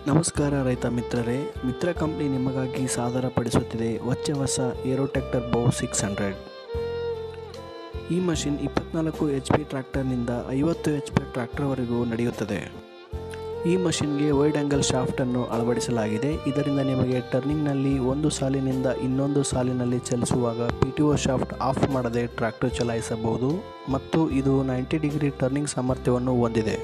ನಮಸ್ಕಾರ ರೈತ ಮಿತ್ರರೇ ಮಿತ್ರ ಕಂಪ್ನಿ ನಿಮಗಾಗಿ ಸಾದರಪಡಿಸುತ್ತಿದೆ ಹೊಚ್ಚ ಹೊಸ ಏರೋಟ್ಯಾಕ್ಟರ್ ಬೋ ಸಿಕ್ಸ್ ಹಂಡ್ರೆಡ್ ಈ ಮಷಿನ್ ಇಪ್ಪತ್ನಾಲ್ಕು ಎಚ್ ಪಿ ಟ್ರ್ಯಾಕ್ಟರ್ನಿಂದ ಐವತ್ತು ಎಚ್ ಪಿ ಟ್ರ್ಯಾಕ್ಟರ್ವರೆಗೂ ನಡೆಯುತ್ತದೆ ಈ ಮಷಿನ್ಗೆ ವೈಡ್ ಆ್ಯಂಗಲ್ ಶಾಫ್ಟನ್ನು ಅಳವಡಿಸಲಾಗಿದೆ ಇದರಿಂದ ನಿಮಗೆ ಟರ್ನಿಂಗ್ನಲ್ಲಿ ಒಂದು ಸಾಲಿನಿಂದ ಇನ್ನೊಂದು ಸಾಲಿನಲ್ಲಿ ಚಲಿಸುವಾಗ P T O shaft off ಮಾಡದೆ ಟ್ರ್ಯಾಕ್ಟರ್ ಚಲಾಯಿಸಬಹುದು ಮತ್ತು ಇದು ನೈಂಟಿ ಡಿಗ್ರಿ ಟರ್ನಿಂಗ್ ಸಾಮರ್ಥ್ಯವನ್ನು ಹೊಂದಿದೆ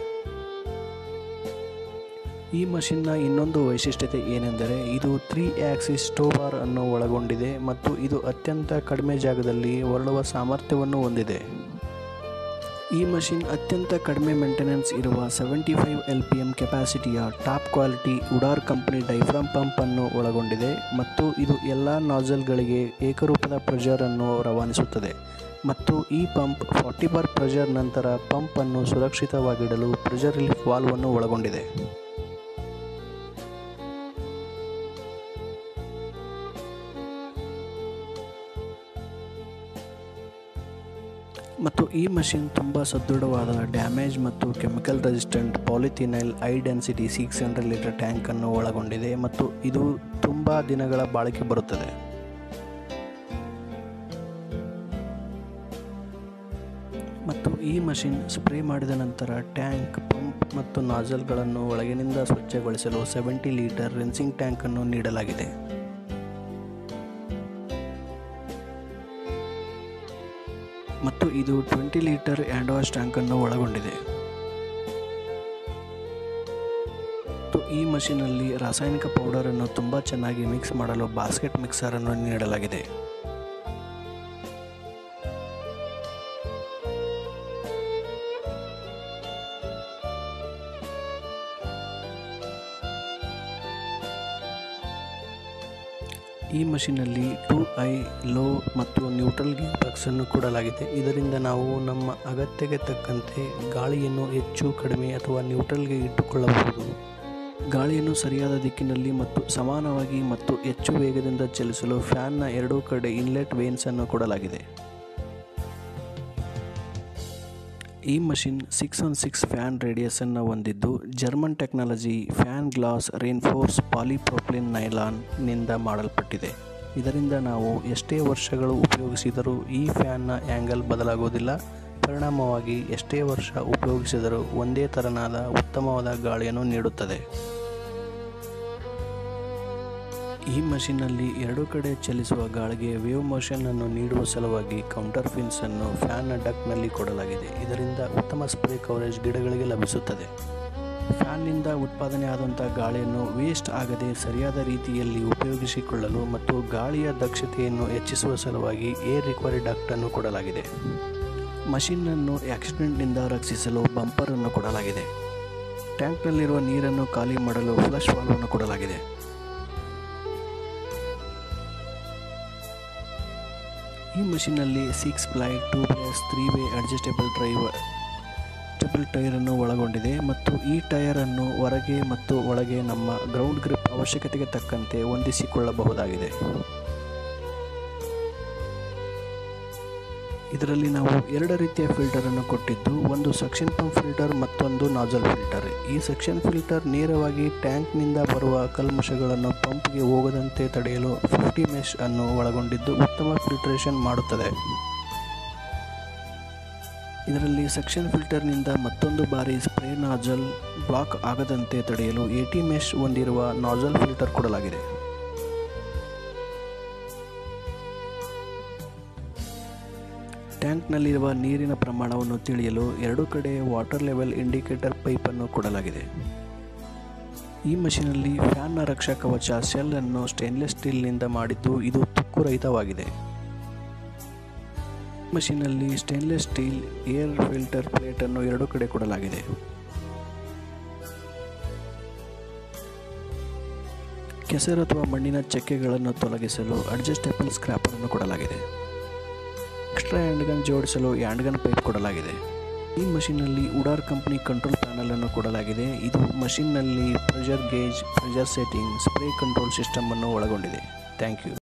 ಈ ಮಷಿನ್ನ ಇನ್ನೊಂದು ವೈಶಿಷ್ಟ್ಯತೆ ಏನೆಂದರೆ ಇದು ತ್ರೀ ಆ್ಯಕ್ಸಿಸ್ ಸ್ಟೋಬಾರ್ ಅನ್ನು ಒಳಗೊಂಡಿದೆ ಮತ್ತು ಇದು ಅತ್ಯಂತ ಕಡಿಮೆ ಜಾಗದಲ್ಲಿ ಹೊರಳುವ ಸಾಮರ್ಥ್ಯವನ್ನು ಹೊಂದಿದೆ ಈ ಮಷಿನ್ ಅತ್ಯಂತ ಕಡಿಮೆ ಮೇಂಟೆನೆನ್ಸ್ ಇರುವ seventy five L P M ಕೆಪಾಸಿಟಿಯ top quality Udaar company diaphragm pump ಅನ್ನು ಒಳಗೊಂಡಿದೆ ಮತ್ತು ಇದು ಎಲ್ಲ ನಾಜಲ್ಗಳಿಗೆ ಏಕರೂಪದ ಪ್ರೆಷರನ್ನು ರವಾನಿಸುತ್ತದೆ ಮತ್ತು ಈ ಪಂಪ್ ಫಾರ್ಟಿ ಬಾರ್ ಪ್ರೆಷರ್ ನಂತರ ಪಂಪನ್ನು ಸುರಕ್ಷಿತವಾಗಿಡಲು ಪ್ರೆಷರ್ ರಿಲೀಫ್ ವಾಲ್ವನ್ನು ಒಳಗೊಂಡಿದೆ ಮತ್ತು ಈ ಮಷಿನ್ ತುಂಬ ಸದೃಢವಾದ ಡ್ಯಾಮೇಜ್ ಮತ್ತು chemical resistant polyethylene high density six hundred litre ಟ್ಯಾಂಕನ್ನು ಒಳಗೊಂಡಿದೆ ಮತ್ತು ಇದು ತುಂಬ ದಿನಗಳ ಬಾಳಿಕೆ ಬರುತ್ತದೆ ಮತ್ತು ಈ ಮಷಿನ್ ಸ್ಪ್ರೇ ಮಾಡಿದ ನಂತರ ಟ್ಯಾಂಕ್ ಪಂಪ್ ಮತ್ತು ನಾಜಲ್ಗಳನ್ನು ಒಳಗಿನಿಂದ ಸ್ವಚ್ಛಗೊಳಿಸಲು ಸೆವೆಂಟಿ ಲೀಟರ್ ರಿನ್ಸಿಂಗ್ ಟ್ಯಾಂಕನ್ನು ನೀಡಲಾಗಿದೆ ಮತ್ತು ಇದು ಟ್ವೆಂಟಿ ಲೀಟರ್ ಹ್ಯಾಂಡ್ ವಾಶ್ ಟ್ಯಾಂಕನ್ನು ಒಳಗೊಂಡಿದೆ ಮತ್ತು ಈ ಮಷಿನಲ್ಲಿ ರಾಸಾಯನಿಕ ಪೌಡರನ್ನು ತುಂಬ ಚೆನ್ನಾಗಿ ಮಿಕ್ಸ್ ಮಾಡಲು ಬಾಸ್ಕೆಟ್ ಮಿಕ್ಸರನ್ನು ನೀಡಲಾಗಿದೆ ಈ ಮಷಿನಲ್ಲಿ ಟೂ ಐ ಲೋ ಮತ್ತು ನ್ಯೂಟ್ರಲ್ ಗೇರ್ ಬಾಕ್ಸನ್ನು ಕೊಡಲಾಗಿದೆ ಇದರಿಂದ ನಾವು ನಮ್ಮ ಅಗತ್ಯಕ್ಕೆ ತಕ್ಕಂತೆ ಗಾಳಿಯನ್ನು ಹೆಚ್ಚು ಕಡಿಮೆ ಅಥವಾ ನ್ಯೂಟ್ರಲ್ಗೆ ಇಟ್ಟುಕೊಳ್ಳಬಹುದು ಗಾಳಿಯನ್ನು ಸರಿಯಾದ ದಿಕ್ಕಿನಲ್ಲಿ ಮತ್ತು ಸಮಾನವಾಗಿ ಮತ್ತು ಹೆಚ್ಚು ವೇಗದಿಂದ ಚಲಿಸಲು ಫ್ಯಾನ್ನ ಎರಡೂ ಕಡೆ ಇನ್ಲೆಟ್ ವೇನ್ಸನ್ನು ಕೊಡಲಾಗಿದೆ ಈ machine six one six fan ರೇಡಿಯಸನ್ನು ಹೊಂದಿದ್ದು German technology fan glass reinforce polypropylene ನೈಲಾನ್ನಿಂದ ಮಾಡಲ್ಪಟ್ಟಿದೆ ಇದರಿಂದ ನಾವು ಎಷ್ಟೇ ವರ್ಷಗಳು ಉಪಯೋಗಿಸಿದರೂ ಈ ಫ್ಯಾನ್ನ ಆ್ಯಂಗಲ್ ಬದಲಾಗುವುದಿಲ್ಲ ಪರಿಣಾಮವಾಗಿ ಎಷ್ಟೇ ವರ್ಷ ಉಪಯೋಗಿಸಿದರೂ ಒಂದೇ ತೆರನಾದ ಉತ್ತಮವಾದ ಗಾಳಿಯನ್ನು ನೀಡುತ್ತದೆ ಈ ಮಷಿನ್ನಲ್ಲಿ ಎರಡು ಕಡೆ ಚಲಿಸುವ ಗಾಳಿಗೆ ವೇವ್ ಮೋಷನ್ ಅನ್ನು ನೀಡುವ ಸಲುವಾಗಿ ಕೌಂಟರ್ ಫಿನ್ಸ್ ಅನ್ನು ಫ್ಯಾನ್ನ ಡಕ್ನಲ್ಲಿ ಕೊಡಲಾಗಿದೆ ಇದರಿಂದ ಉತ್ತಮ ಸ್ಪ್ರೇ ಕವರೇಜ್ ಗಿಡಗಳಿಗೆ ಲಭಿಸುತ್ತದೆ ಫ್ಯಾನ್ನಿಂದ ಉತ್ಪಾದನೆ ಆದಂಥ ಗಾಳಿಯನ್ನು ವೇಸ್ಟ್ ಆಗದೆ ಸರಿಯಾದ ರೀತಿಯಲ್ಲಿ ಉಪಯೋಗಿಸಿಕೊಳ್ಳಲು ಮತ್ತು ಗಾಳಿಯ ದಕ್ಷತೆಯನ್ನು ಹೆಚ್ಚಿಸುವ ಸಲುವಾಗಿ ಏರ್ ರಿಕವರಿ ಡಕ್ಟ್ ಅನ್ನು ಕೊಡಲಾಗಿದೆ ಮಷಿನ್ನನ್ನು ಆಕ್ಸಿಡೆಂಟ್ನಿಂದ ರಕ್ಷಿಸಲು ಬಂಪರ್ ಅನ್ನು ಕೊಡಲಾಗಿದೆ ಟ್ಯಾಂಕ್ನಲ್ಲಿರುವ ನೀರನ್ನು ಖಾಲಿ ಮಾಡಲು ಫ್ಲಶ್ ವಾಲ್ವನ್ನು ಕೊಡಲಾಗಿದೆ ಈ ಮಷಿನಲ್ಲಿ six ply two plus three way adjustable driver adjustable ಟೈರನ್ನು ಒಳಗೊಂಡಿದೆ ಮತ್ತು ಈ ಟೈರನ್ನು ಹೊರಗೆ ಮತ್ತು ಒಳಗೆ ನಮ್ಮ ಗ್ರೌಂಡ್ ಗ್ರಿಪ್ ಅವಶ್ಯಕತೆಗೆ ತಕ್ಕಂತೆ ಹೊಂದಿಸಿಕೊಳ್ಳಬಹುದಾಗಿದೆ ಇದರಲ್ಲಿ ನಾವು ಎರಡು ರೀತಿಯ ಫಿಲ್ಟರನ್ನು ಕೊಟ್ಟಿದ್ದು ಒಂದು ಸಕ್ಷನ್ ಪಂಪ್ ಫಿಲ್ಟರ್ ಮತ್ತೊಂದು ನಾಜಲ್ ಫಿಲ್ಟರ್ ಈ ಸಕ್ಷನ್ ಫಿಲ್ಟರ್ ನೇರವಾಗಿ ಟ್ಯಾಂಕ್ನಿಂದ ಬರುವ ಕಲ್ಮಶಗಳನ್ನು ಪಂಪ್ಗೆ ಹೋಗದಂತೆ ತಡೆಯಲು ಫಿಫ್ಟಿ ಮೆಶ್ ಅನ್ನು ಒಳಗೊಂಡಿದ್ದು ಉತ್ತಮ ಫಿಲ್ಟ್ರೇಷನ್ ಮಾಡುತ್ತದೆ ಇದರಲ್ಲಿ ಸಕ್ಷನ್ ಫಿಲ್ಟರ್ನಿಂದ ಮತ್ತೊಂದು ಬಾರಿ ಸ್ಪ್ರೇ ನಾಜಲ್ ಬ್ಲಾಕ್ ಆಗದಂತೆ ತಡೆಯಲು ಏಟಿ ಮೆಶ್ ಹೊಂದಿರುವ ನಾಜಲ್ ಫಿಲ್ಟರ್ ಕೊಡಲಾಗಿದೆ ಟ್ಯಾಂಕ್ನಲ್ಲಿರುವ ನೀರಿನ ಪ್ರಮಾಣವನ್ನು ತಿಳಿಯಲು ಎರಡು ಕಡೆ ವಾಟರ್ ಲೆವೆಲ್ ಇಂಡಿಕೇಟರ್ ಪೈಪನ್ನು ಕೊಡಲಾಗಿದೆ ಈ ಮಷಿನಲ್ಲಿ ಫ್ಯಾನ್ನ ರಕ್ಷಾ ಕವಚ ಸೆಲ್ ಅನ್ನು ಸ್ಟೇನ್ಲೆಸ್ ಸ್ಟೀಲ್ನಿಂದ ಮಾಡಿದ್ದು ಇದು ತುಕ್ಕು ರಹಿತವಾಗಿದೆ ಮಷಿನಲ್ಲಿ stainless steel air filter plate ಅನ್ನು ಎರಡು ಕಡೆ ಕೊಡಲಾಗಿದೆ ಕೆಸರು ಅಥವಾ ಮಣ್ಣಿನ ಚಕ್ಕೆಗಳನ್ನು ತೊಲಗಿಸಲು ಅಡ್ಜಸ್ಟೇಬಲ್ ಸ್ಕ್ರಾಪರ್ ಅನ್ನು ಕೊಡಲಾಗಿದೆ ಎಕ್ಸ್ಟ್ರಾ ಹ್ಯಾಂಡ್ಗನ್ ಜೋಡಿಸಲು ಹ್ಯಾಂಡ್ಗನ್ ಪೈಪ್ ಕೊಡಲಾಗಿದೆ ಈ ಮಷಿನ್ನಲ್ಲಿ ಉಡಾರ್ ಕಂಪನಿ ಕಂಟ್ರೋಲ್ ಪ್ಯಾನಲ್ ಅನ್ನು ಕೊಡಲಾಗಿದೆ ಇದು ಮಷಿನ್ನಲ್ಲಿ pressure gauge pressure setting spray control system ಅನ್ನು ಒಳಗೊಂಡಿದೆ ಥ್ಯಾಂಕ್ ಯು